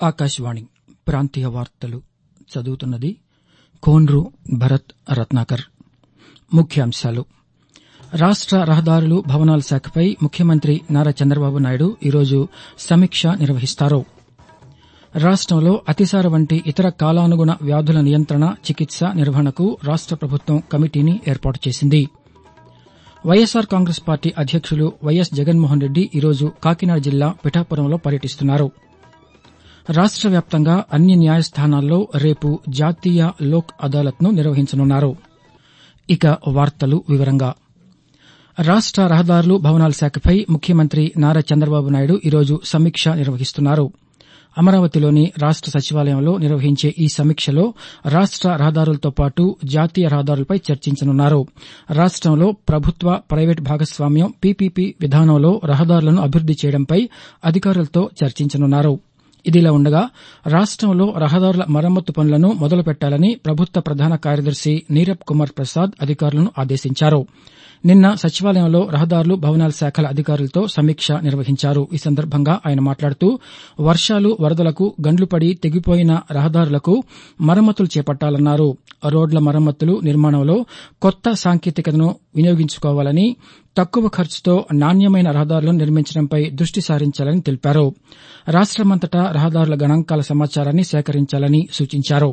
ఆకాశవాణి ప్రాంతీయ వార్తలు చదువుతున్నది కోన్రు భరత్ రత్నాకర్ ముఖ్యాంశాలు రాష్ట రహదారులు భవనాల శాఖపై ముఖ్యమంత్రి నారా చంద్రబాబు నాయుడు ఈరోజు సమీక్ష నిర్వహిస్తారు రాష్టంలో అతిసార వంటి ఇతర కాలానుగుణ వ్యాధుల నియంత్రణ చికిత్స నిర్వహణకు రాష్ట ప్రభుత్వం కమిటీని ఏర్పాటు చేసింది వైఎస్సార్ కాంగ్రెస్ పార్టీ అధ్యక్షులు వైఎస్ జగన్మోహన్ రెడ్డి ఈరోజు కాకినాడ జిల్లా పిఠాపురంలో పర్యటిస్తున్నారు రాష్ట వ్యాప్తంగా అన్ని న్యాయస్థానాల్లో రేపు జాతీయ లోక్ అదాలత్ను నిర్వహించనున్నారు ఇక వార్తలు వివరంగా రాష్ట రహదారులు భవనాల శాఖపై ముఖ్యమంత్రి నారా చంద్రబాబు నాయుడు ఈరోజు సమీక్ష నిర్వహిస్తున్నారు అమరావతిలోని రాష్ట సచివాలయంలో నిర్వహించే ఈ సమీక్షలో రాష్ట రహదారులతో పాటు జాతీయ రహదారులపై చర్చించనున్నారు రాష్టంలో ప్రభుత్వ ప్రైవేటు భాగస్వామ్యం పీపీపీ విధానంలో రహదారులను అభివృద్ది చేయడంపై అధికారులతో చర్చించనున్నారు ఇదిలా ఉండగా రాష్టంలో రహదారుల మరమ్మతు పనులను మొదలు పెట్టాలని ప్రభుత్వ ప్రధాన కార్యదర్శి నీరబ్ కుమార్ ప్రసాద్ అధికారులను ఆదేశించారు నిన్న సచివాలయంలో రహదారులు భవనాల శాఖల అధికారులతో సమీక్ష నిర్వహించారు ఈ సందర్భంగా ఆయన మాట్లాడుతూ వర్షాలు వరదలకు గండ్లుపడి తెగిపోయిన రహదారులకు మరమ్మతులు చేపట్టాలన్నారు రోడ్ల మరమ్మతులు నిర్మాణంలో కొత్త సాంకేతికతను వినియోగించుకోవాలని తక్కువ ఖర్చుతో నాణ్యమైన రహదారులను నిర్మించడంపై దృష్టి సారించాలని తెలిపారు రాష్టమంతటా రహదారుల గణాంకాల సమాచారాన్ని సేకరించాలని సూచించారు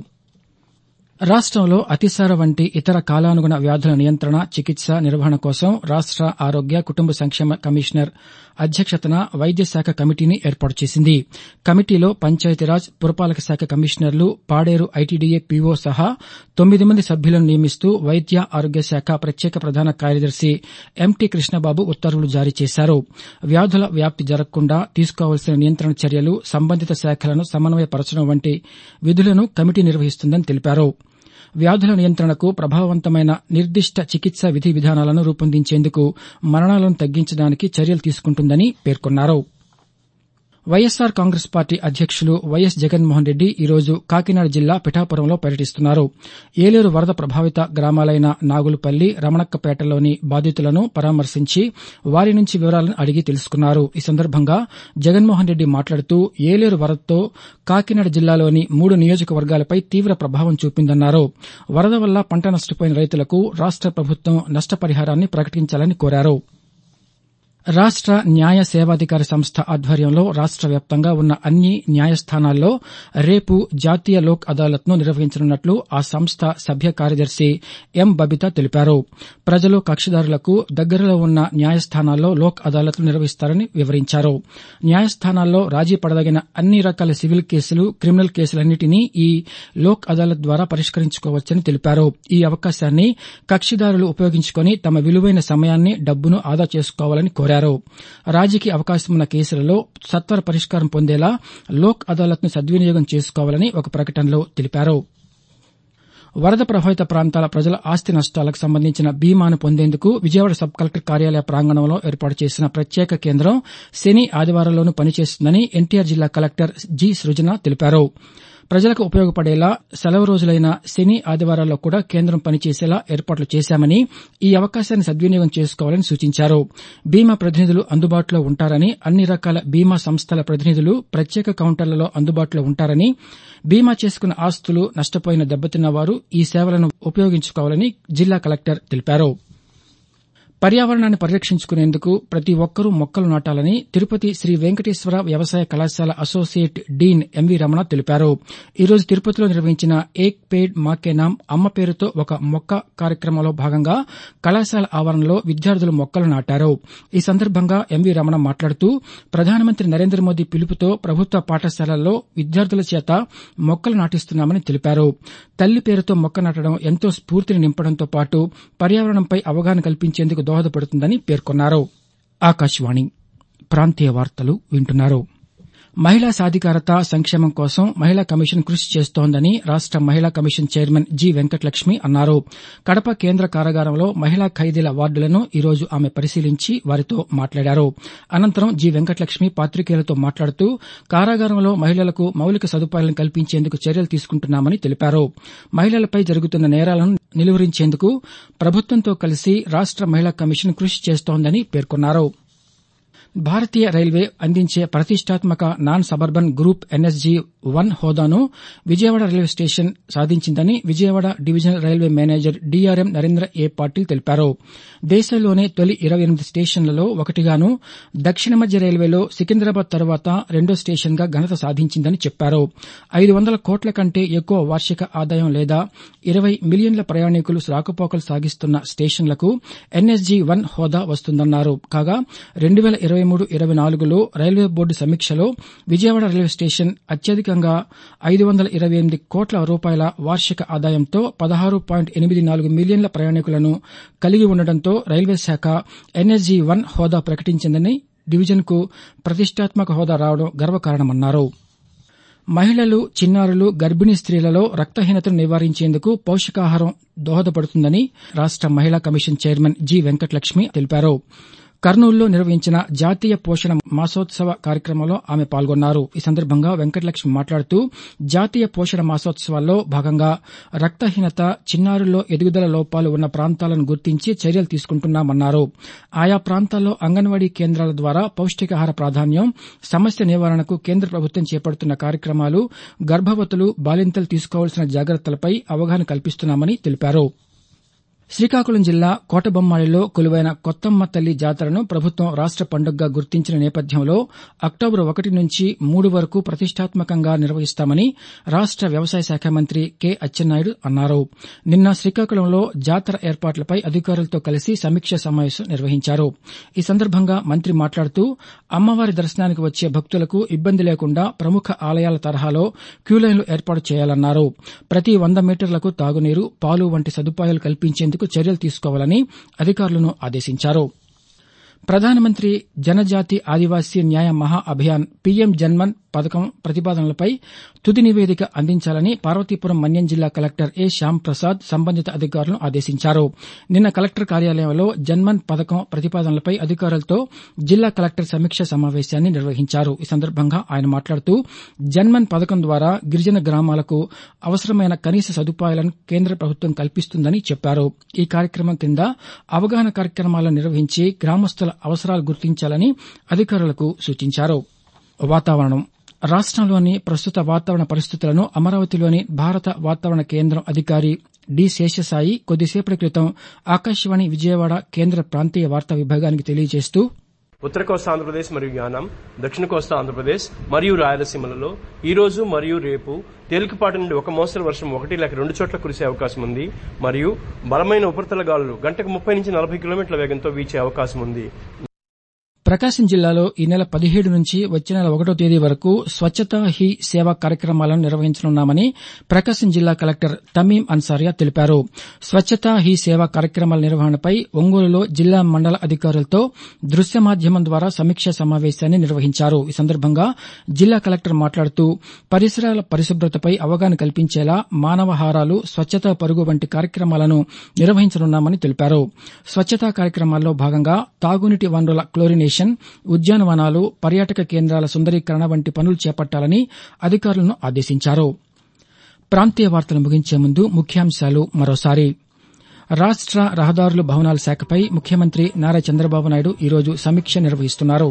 రాష్టంలో అతిసార వంటి ఇతర కాలానుగుణ వ్యాధుల నియంత్రణ చికిత్స నిర్వహణ కోసం రాష్ట ఆరోగ్య కుటుంబ సంక్షేమ కమిషనర్ అధ్యక్షతన వైద్య శాఖ కమిటీని ఏర్పాటు చేసింది కమిటీలో పంచాయతీరాజ్ పురపాలక శాఖ కమిషనర్లు పాడేరు ఐటీడీఏ పీఓ సహా తొమ్మిది మంది సభ్యులను నియమిస్తూ వైద్య ఆరోగ్య శాఖ ప్రత్యేక ప్రధాన కార్యదర్శి ఎంటీ కృష్ణబాబు ఉత్తర్వులు జారీ చేశారు వ్యాధుల వ్యాప్తి జరగకుండా తీసుకోవాల్సిన నియంత్రణ చర్యలు సంబంధిత శాఖలను సమన్వయపరచడం వంటి విధులను కమిటీ నిర్వహిస్తుందని తెలిపారు వ్యాధుల నియంత్రణకు ప్రభావవంతమైన నిర్దిష్ట చికిత్స విధి విధానాలను రూపొందించేందుకు మరణాలను తగ్గించడానికి చర్యలు తీసుకుంటుందని పేర్కొన్నారు వైఎస్సార్ కాంగ్రెస్ పార్టీ అధ్యక్షులు వైఎస్ జగన్మోహన్ రెడ్డి ఈరోజు కాకినాడ జిల్లా పిఠాపురంలో పర్యటిస్తున్నారు ఏలేరు వరద ప్రభావిత గ్రామాలైన నాగులపల్లి రమణక్కపేటలోని బాధితులను పరామర్శించి వారి నుంచి వివరాలను అడిగి తెలుసుకున్నారు ఈ సందర్భంగా జగన్మోహన్ రెడ్డి మాట్లాడుతూ ఏలేరు వరదతో కాకినాడ జిల్లాలోని మూడు నియోజకవర్గాలపై తీవ్ర ప్రభావం చూపిందన్నారు వరద వల్ల పంట నష్టపోయిన రైతులకు రాష్ట ప్రభుత్వం నష్టపరిహారాన్ని ప్రకటించాలని కోరారు రాష్ట న్యాయ సేవాధికార సంస్థ ఆధ్వర్యంలో రాష్ట వ్యాప్తంగా ఉన్న అన్ని న్యాయస్థానాల్లో రేపు జాతీయ లోక్ అదాలత్ను నిర్వహించనున్నట్లు ఆ సంస్థ సభ్య కార్యదర్శి ఎం బబిత తెలిపారు ప్రజలు కక్షిదారులకు దగ్గరలో ఉన్న న్యాయస్థానాల్లో లోక్ అదాలత్లు నిర్వహిస్తారని వివరించారు న్యాయస్థానాల్లో రాజీ పడదగిన అన్ని రకాల సివిల్ కేసులు క్రిమినల్ కేసులన్నింటినీ ఈ లోక్ అదాలత్ ద్వారా పరిష్కరించుకోవచ్చని తెలిపారు ఈ అవకాశాన్ని కక్షిదారులు ఉపయోగించుకుని తమ విలువైన సమయాన్ని డబ్బును ఆదా చేసుకోవాలని కోరారు రాజీకి అవకాశమున్న కేసులలో సత్వర పరిష్కారం పొందేలా లోక్ అదాలత్ను సద్వినియోగం చేసుకోవాలని ఒక ప్రకటనలో తెలిపారు వరద ప్రభావిత ప్రాంతాల ప్రజల ఆస్తి నష్టాలకు సంబంధించిన బీమాను పొందేందుకు విజయవాడ సబ్ కలెక్టర్ కార్యాలయ ప్రాంగణంలో ఏర్పాటు చేసిన ప్రత్యేక కేంద్రం శని ఆదివారాల్లోనూ పనిచేస్తుందని ఎన్టీఆర్ జిల్లా కలెక్టర్ జి సృజన తెలిపారు ప్రజలకు ఉపయోగపడేలా సెలవు రోజులైన శని ఆదివారాల్లో కూడా కేంద్రం పనిచేసేలా ఏర్పాట్లు చేశామని ఈ అవకాశాన్ని సద్వినియోగం చేసుకోవాలని సూచించారు బీమా ప్రతినిధులు అందుబాటులో ఉంటారని అన్ని రకాల బీమా సంస్థల ప్రతినిధులు ప్రత్యేక కౌంటర్లలో అందుబాటులో ఉంటారని బీమా చేసుకున్న ఆస్తులు నష్టపోయిన దెబ్బతిన్న వారు ఈ సేవలను ఉపయోగించుకోవాలని జిల్లా కలెక్టర్ తెలిపారు పర్యావరణాన్ని పరిరక్షించుకునేందుకు ప్రతి ఒక్కరూ మొక్కలు నాటాలని తిరుపతి శ్రీ వెంకటేశ్వర వ్యవసాయ కళాశాల అసోసియేట్ డీన్ ఎంవీ రమణ తెలిపారు ఈరోజు తిరుపతిలో నిర్వహించిన ఏక్ పేడ్ మాకే నామ్ అమ్మ పేరుతో ఒక మొక్క కార్యక్రమంలో భాగంగా కళాశాల ఆవరణలో విద్యార్థులు మొక్కలు నాటారు ఈ సందర్భంగా ఎంవీ రమణ మాట్లాడుతూ ప్రధానమంత్రి నరేంద్ర మోదీ పిలుపుతో ప్రభుత్వ పాఠశాలల్లో విద్యార్థుల చేత మొక్కలు నాటిస్తున్నామని తెలిపారు తల్లి పేరుతో మొక్క నాటడం ఎంతో స్ఫూర్తిని నింపడంతో పాటు పర్యావరణంపై అవగాహన కల్పించేందుకు దోహదపడుతుందని పేర్కొన్నారు ఆకాశవాణి ప్రాంతీయ వార్తలు వింటున్నారు మహిళా సాధికారత సంక్షేమం కోసం మహిళా కమిషన్ కృషి చేస్తోందని రాష్ట మహిళా కమిషన్ చైర్మన్ జి వెంకటలక్ష్మి అన్నారు కడప కేంద్ర కారాగారంలో మహిళా ఖైదీల వార్డులను ఈరోజు ఆమె పరిశీలించి వారితో మాట్లాడారు అనంతరం జి వెంకటలక్ష్మి పాతికేయులతో మాట్లాడుతూ కారాగారంలో మహిళలకు మౌలిక సదుపాయాలను కల్పించేందుకు చర్యలు తీసుకుంటున్నామని తెలిపారు మహిళలపై జరుగుతున్న నేరాలను నిలువరించేందుకు ప్రభుత్వంతో కలిసి రాష్ట మహిళా కమిషన్ కృషి చేస్తోందని పేర్కొన్నారు భారతీయ రైల్వే అందించే ప్రతిష్టాత్మక non suburban group NSG one హోదాను విజయవాడ రైల్వే స్టేషన్ సాధించిందని Vijayawada divisional railway manager DRM Narendra A Patil తెలిపారు దేశంలోనే తొలి ఇరవై ఎనిమిది స్టేషన్లలో ఒకటిగాను దక్షిణ మధ్య రైల్వేలో సికింద్రాబాద్ తర్వాత రెండో స్టేషన్గా ఘనత సాధించిందని చెప్పారు ఐదు వందల కోట్ల కంటే ఎక్కువ వార్షిక ఆదాయం లేదా ఇరవై మిలియన్ల ప్రయాణికులు రాకపోకలు సాగిస్తున్న స్టేషన్లకు ఎన్ఎస్జీ వన్ హోదా వస్తుందన్నారు కాగా రెండు వేల ఇరవై మూడు ఇరవై నాలుగులో రైల్వే బోర్డు సమీక్షలో విజయవాడ రైల్వే స్టేషన్ అత్యధికంగా ఐదు వందల ఇరవై ఎనిమిది కోట్ల రూపాయల వార్షిక ఆదాయంతో పదహారు పాయింట్ ఎనిమిది నాలుగు మిలియన్ల ప్రయాణికులను కలిగి ఉండడంతో రైల్వే శాఖ ఎన్ఎస్జీ వన్ హోదా ప్రకటించిందని డివిజన్కు ప్రతిష్టాత్మక హోదా రావడం గర్వకారణమన్నారు మహిళలు చిన్నారులు గర్భిణీ స్త్రీలలో రక్తహీనతను నివారించేందుకు పౌష్టికాహారం దోహదపడుతుందని రాష్ట మహిళా కమిషన్ చైర్మన్ జి వెంకటలక్ష్మి తెలిపారు కర్నూలులో నిర్వహించిన జాతీయ పోషణ మాసోత్సవ కార్యక్రమంలో ఆమె పాల్గొన్నారు ఈ సందర్భంగా వెంకటలక్ష్మి మాట్లాడుతూ జాతీయ పోషణ మాసోత్సవాల్లో భాగంగా రక్తహీనత చిన్నారుల్లో ఎదుగుదల లోపాలు ఉన్న ప్రాంతాలను గుర్తించి చర్యలు తీసుకుంటున్నామన్నారు ఆయా ప్రాంతాల్లో అంగన్వాడీ కేంద్రాల ద్వారా పౌష్టికాహార ప్రాధాన్యం సమస్య నివారణకు కేంద్ర ప్రభుత్వం చేపడుతున్న కార్యక్రమాలు గర్భవతులు బాలింతలు తీసుకోవాల్సిన జాగ్రత్తలపై అవగాహన కల్పిస్తున్నామని తెలిపారు శ్రీకాకుళం జిల్లా కోటబొమ్మాళిలో కొలువైన కొత్తమ్మ తల్లి జాతరను ప్రభుత్వం రాష్ట పండుగగా గుర్తించిన నేపథ్యంలో అక్టోబర్ ఒకటి నుంచి మూడు వరకు ప్రతిష్టాత్మకంగా నిర్వహిస్తామని రాష్ట వ్యవసాయ శాఖ మంత్రి కె అచ్చెన్నాయుడు అన్నారు నిన్న శ్రీకాకుళంలో జాతర ఏర్పాట్లపై అధికారులతో కలిసి సమీక్ష సమావేశం నిర్వహించారు ఈ సందర్భంగా మంత్రి మాట్లాడుతూ అమ్మవారి దర్శనానికి వచ్చే భక్తులకు ఇబ్బంది లేకుండా ప్రముఖ ఆలయాల తరహాలో క్యూలైన్లు ఏర్పాటు చేయాలన్నారు ప్రతి వంద మీటర్లకు తాగునీరు పాలు వంటి సదుపాయాలు కల్పించేందుకు చర్యలు తీసుకోవాలని అధికారులను ఆదేశించారు ప్రధానమంత్రి జనజాతి ఆదివాసీ న్యాయ మహా అభియాన్ పీఎం జన్మన్ పథకం ప్రతిపాదనలపై తుది నివేదిక అందించాలని పార్వతీపురం మన్యం జిల్లా కలెక్టర్ ఏ శ్యామ్ ప్రసాద్ సంబంధిత అధికారులను ఆదేశించారు నిన్న కలెక్టర్ కార్యాలయంలో జన్మన్ పథకం ప్రతిపాదనలపై అధికారులతో జిల్లా కలెక్టర్ సమీక్ష సమావేశాన్ని నిర్వహించారు ఈ సందర్భంగా ఆయన మాట్లాడుతూ జన్మన్ పథకం ద్వారా గిరిజన గ్రామాలకు అవసరమైన కనీస సదుపాయాలను కేంద్ర ప్రభుత్వం కల్పిస్తుందని చెప్పారు ఈ కార్యక్రమం కింద అవగాహన కార్యక్రమాలను నిర్వహించి గ్రామస్తుల అవసరాలు గుర్తించాలని అధికారులకు సూచించారు వాతావరణం రాష్టంలోని ప్రస్తుత వాతావరణ పరిస్థితులను అమరావతిలోని భారత వాతావరణ కేంద్రం అధికారి డి శేషసాయి కొద్దిసేపటి క్రితం ఆకాశవాణి విజయవాడ కేంద్ర ప్రాంతీయ వార్తా విభాగానికి తెలియజేస్తూ ఉత్తర కోస్తా ఆంధ్రప్రదేశ్ మరియు యానం దక్షిణ కోస్తా ఆంధ్రప్రదేశ్ మరియు రాయలసీమలలో ఈ రోజు మరియు రేపు తేలికపాటి నుండి ఒక మోస్తరు వర్షం ఒకటి లేక రెండు చోట్ల కురిసే అవకాశం ఉంది మరియు బలమైన ఉపరితల గాలులు గంటకు ముప్పై నుంచి నలభై కిలోమీటర్ల వేగంతో వీచే అవకాశం ఉంది ప్రకాశం జిల్లాలో ఈ నెల పదిహేడు నుంచి వచ్చే నెల ఒకటో తేదీ వరకు స్వచ్ఛతా హీ సేవా కార్యక్రమాలను నిర్వహించనున్నామని ప్రకాశం జిల్లా కలెక్టర్ తమీం అన్సారియా తెలిపారు స్వచ్ఛతా హీ సేవా కార్యక్రమాల నిర్వహణపై ఒంగోలులో జిల్లా మండల అధికారులతో దృశ్య మాధ్యమం ద్వారా సమీక్షా సమావేశాన్ని నిర్వహించారు ఈ సందర్భంగా జిల్లా కలెక్టర్ మాట్లాడుతూ పరిసరాల పరిశుభ్రతపై అవగాహన కల్పించేలా మానవహారాలు స్వచ్ఛతా పరుగు వంటి కార్యక్రమాలను నిర్వహించనున్నామని తెలిపారు స్వచ్ఛతా కార్యక్రమాల్లో భాగంగా తాగునీటి వనరుల క్లోరినేషన్ ఉద్యానవనాలు పర్యాటక కేంద్రాల సుందరీకరణ వంటి పనులు చేపట్టాలని అధికారులను ఆదేశించారు ప్రాంతీయ వార్తలు ముగించే ముందు ముఖ్యాంశాలు మరోసారి రాష్ట రహదారులు భవనాల శాఖపై ముఖ్యమంత్రి నారా చంద్రబాబు నాయుడు ఈరోజు సమీక్ష నిర్వహిస్తున్నారు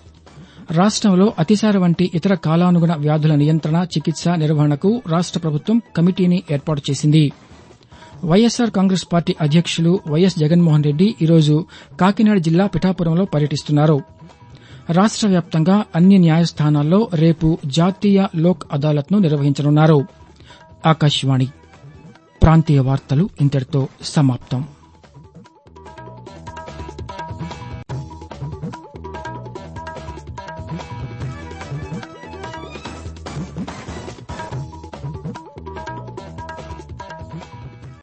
రాష్టంలో అతిసార వంటి ఇతర కాలానుగుణ వ్యాధుల నియంత్రణ చికిత్స నిర్వహణకు రాష్ట ప్రభుత్వం కమిటీని ఏర్పాటు చేసింది వైఎస్సార్ కాంగ్రెస్ పార్టీ అధ్యక్షులు వైఎస్ జగన్మోహన్ రెడ్డి ఈరోజు కాకినాడ జిల్లా పిఠాపురంలో పర్యటిస్తున్నారు రాష్ట వ్యాప్తంగా అన్ని న్యాయస్థానాల్లో రేపు జాతీయ లోక్ అదాలత్ను నిర్వహించనున్నారు ఆకాశవాణి ప్రాంతీయ వార్తలు ఇంతటితో సమాప్తం